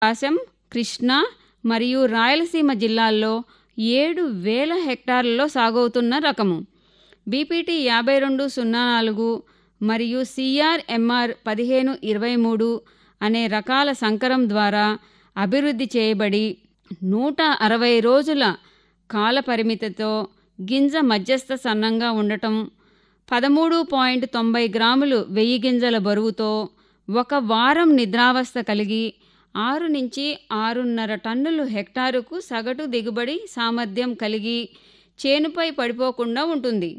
ప్రకాశం కృష్ణా మరియు రాయలసీమ జిల్లాల్లో ఏడు వేల హెక్టార్లలో సాగవుతున్న రకము బీపీటీ యాభై రెండు సున్నా నాలుగు మరియు సిఆర్ఎంఆర్ పదిహేను ఇరవై మూడు అనే రకాల సంకరం ద్వారా అభివృద్ధి చేయబడి నూట అరవై రోజుల కాల పరిమితితో గింజ మధ్యస్థ సన్నంగా ఉండటం పదమూడు పాయింట్ తొంభై గ్రాములు వెయ్యి గింజల బరువుతో ఒక వారం నిద్రావస్థ కలిగి ఆరు నుంచి ఆరున్నర టన్నులు హెక్టారుకు సగటు దిగుబడి సామర్థ్యం కలిగి చేనుపై పడిపోకుండా ఉంటుంది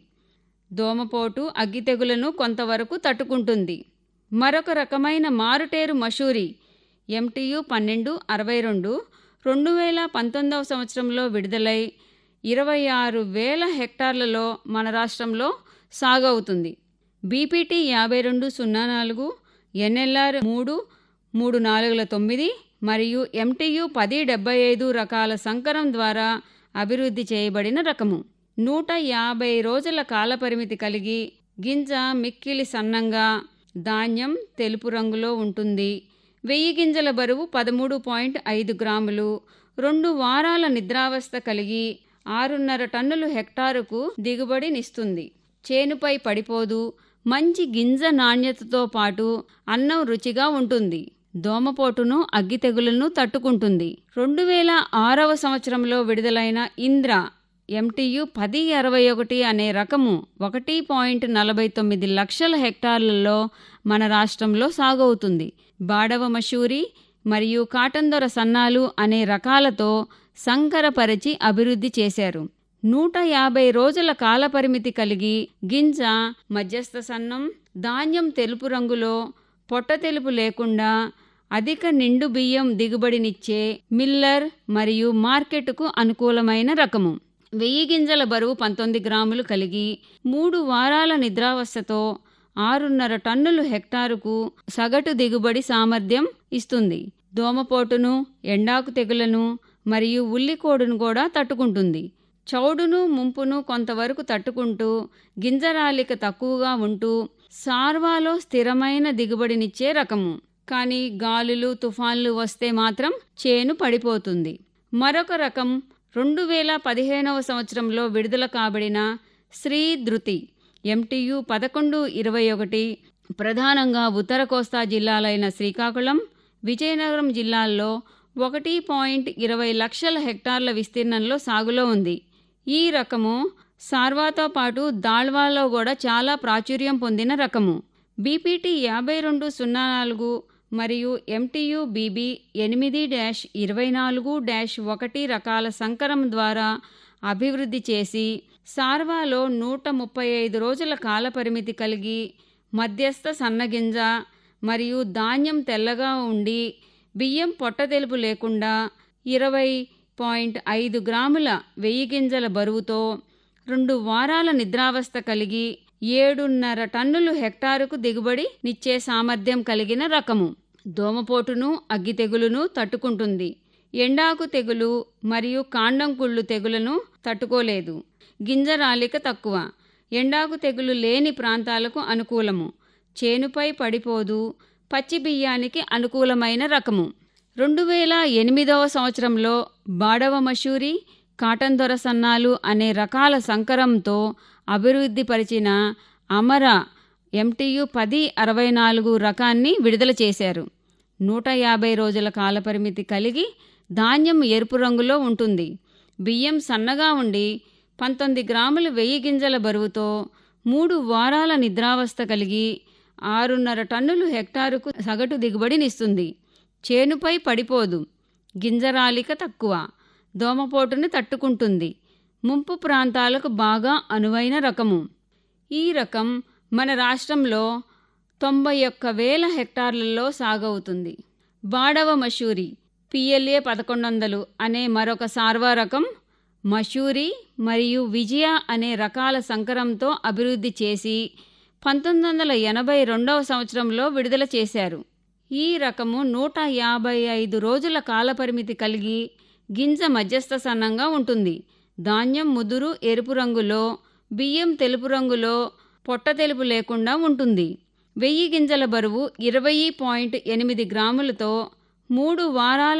దోమపోటు అగ్గి తెగులను కొంతవరకు తట్టుకుంటుంది మరొక రకమైన మారుటేరు మషూరి ఎంటీయు పన్నెండు అరవై రెండు రెండు వేల పంతొమ్మిదవ సంవత్సరంలో విడుదలై ఇరవై ఆరు వేల హెక్టార్లలో మన రాష్ట్రంలో సాగు అవుతుంది బీపీటీ యాభై రెండు సున్నా నాలుగు ఎన్ఎల్ఆర్ మూడు మూడు నాలుగుల తొమ్మిది మరియు ఎంటీయు పది డెబ్బై ఐదు రకాల సంకరం ద్వారా అభివృద్ధి చేయబడిన రకము నూట యాభై రోజుల కాలపరిమితి కలిగి గింజ మిక్కిలి సన్నంగా ధాన్యం తెలుపు రంగులో ఉంటుంది వెయ్యి గింజల బరువు పదమూడు పాయింట్ ఐదు గ్రాములు రెండు వారాల నిద్రావస్థ కలిగి ఆరున్నర టన్నులు హెక్టారుకు దిగుబడినిస్తుంది చేనుపై పడిపోదు మంచి గింజ నాణ్యతతో పాటు అన్నం రుచిగా ఉంటుంది దోమపోటును అగ్గి తెగులను తట్టుకుంటుంది రెండు వేల ఆరవ సంవత్సరంలో విడుదలైన ఇంద్ర ఎంటీయు పది అరవై ఒకటి అనే రకము ఒకటి పాయింట్ నలభై తొమ్మిది లక్షల హెక్టార్లలో మన రాష్ట్రంలో సాగవుతుంది బాడవ మషూరి మరియు కాటందొర సన్నాలు అనే రకాలతో సంకరపరిచి అభివృద్ధి చేశారు నూట యాభై రోజుల కాలపరిమితి కలిగి గింజ మధ్యస్థ సన్నం ధాన్యం తెలుపు రంగులో పొట్ట తెలుపు లేకుండా అధిక నిండు బియ్యం దిగుబడినిచ్చే మిల్లర్ మరియు మార్కెట్కు అనుకూలమైన రకము వెయ్యి గింజల బరువు పంతొమ్మిది గ్రాములు కలిగి మూడు వారాల నిద్రావస్థతో ఆరున్నర టన్నులు హెక్టారుకు సగటు దిగుబడి సామర్థ్యం ఇస్తుంది దోమపోటును ఎండాకు తెగులను మరియు ఉల్లికోడును కూడా తట్టుకుంటుంది చౌడును ముంపును కొంతవరకు తట్టుకుంటూ గింజరాలిక తక్కువగా ఉంటూ సార్వాలో స్థిరమైన దిగుబడినిచ్చే రకము కానీ గాలులు తుఫాన్లు వస్తే మాత్రం చేను పడిపోతుంది మరొక రకం రెండు వేల పదిహేనవ సంవత్సరంలో విడుదల కాబడిన శ్రీ ధృతి ఎంటీయు పదకొండు ఇరవై ఒకటి ప్రధానంగా ఉత్తర కోస్తా జిల్లాలైన శ్రీకాకుళం విజయనగరం జిల్లాల్లో ఒకటి పాయింట్ ఇరవై లక్షల హెక్టార్ల విస్తీర్ణంలో సాగులో ఉంది ఈ రకము సార్వాతో పాటు దాళ్వాలో కూడా చాలా ప్రాచుర్యం పొందిన రకము బీపీటీ యాభై రెండు సున్నా నాలుగు మరియు ఎంటీయు బీబీ ఎనిమిది డాష్ ఇరవై నాలుగు డాష్ ఒకటి రకాల సంకరం ద్వారా అభివృద్ధి చేసి సార్వాలో నూట ముప్పై ఐదు రోజుల కాలపరిమితి కలిగి మధ్యస్థ సన్నగింజ మరియు ధాన్యం తెల్లగా ఉండి బియ్యం పొట్ట తెలుపు లేకుండా ఇరవై పాయింట్ ఐదు గ్రాముల వెయ్యి గింజల బరువుతో రెండు వారాల నిద్రావస్థ కలిగి ఏడున్నర టన్నులు హెక్టారుకు దిగుబడి నిచ్చే సామర్థ్యం కలిగిన రకము దోమపోటును అగ్గి తెగులును తట్టుకుంటుంది ఎండాకు తెగులు మరియు కాండం కుళ్ళు తెగులను తట్టుకోలేదు గింజరాలిక తక్కువ ఎండాకు తెగులు లేని ప్రాంతాలకు అనుకూలము చేనుపై పడిపోదు పచ్చి బియ్యానికి అనుకూలమైన రకము రెండు వేల ఎనిమిదవ సంవత్సరంలో బాడవ మషూరి కాటన్ దొర సన్నాలు అనే రకాల సంకరంతో అభివృద్ధి పరిచిన అమర ఎంటీయు పది అరవై నాలుగు రకాన్ని విడుదల చేశారు నూట యాభై రోజుల కాలపరిమితి కలిగి ధాన్యం ఎరుపు రంగులో ఉంటుంది బియ్యం సన్నగా ఉండి పంతొమ్మిది గ్రాములు వెయ్యి గింజల బరువుతో మూడు వారాల నిద్రావస్థ కలిగి ఆరున్నర టన్నులు హెక్టారుకు సగటు దిగుబడినిస్తుంది చేనుపై పడిపోదు గింజరాలిక తక్కువ దోమపోటును తట్టుకుంటుంది ముంపు ప్రాంతాలకు బాగా అనువైన రకము ఈ రకం మన రాష్ట్రంలో తొంభై ఒక్క వేల హెక్టార్లలో సాగవుతుంది బాడవ మషూరి పిఎల్ఏ పదకొండు వందలు అనే మరొక సార్వా రకం మషూరి మరియు విజయ అనే రకాల సంకరంతో అభివృద్ధి చేసి పంతొమ్మిది వందల ఎనభై రెండవ సంవత్సరంలో విడుదల చేశారు ఈ రకము నూట యాభై ఐదు రోజుల కాలపరిమితి కలిగి గింజ మధ్యస్థ సన్నంగా ఉంటుంది ధాన్యం ముదురు ఎరుపు రంగులో బియ్యం తెలుపు రంగులో పొట్ట తెలుపు లేకుండా ఉంటుంది వెయ్యి గింజల బరువు ఇరవై పాయింట్ ఎనిమిది గ్రాములతో మూడు వారాల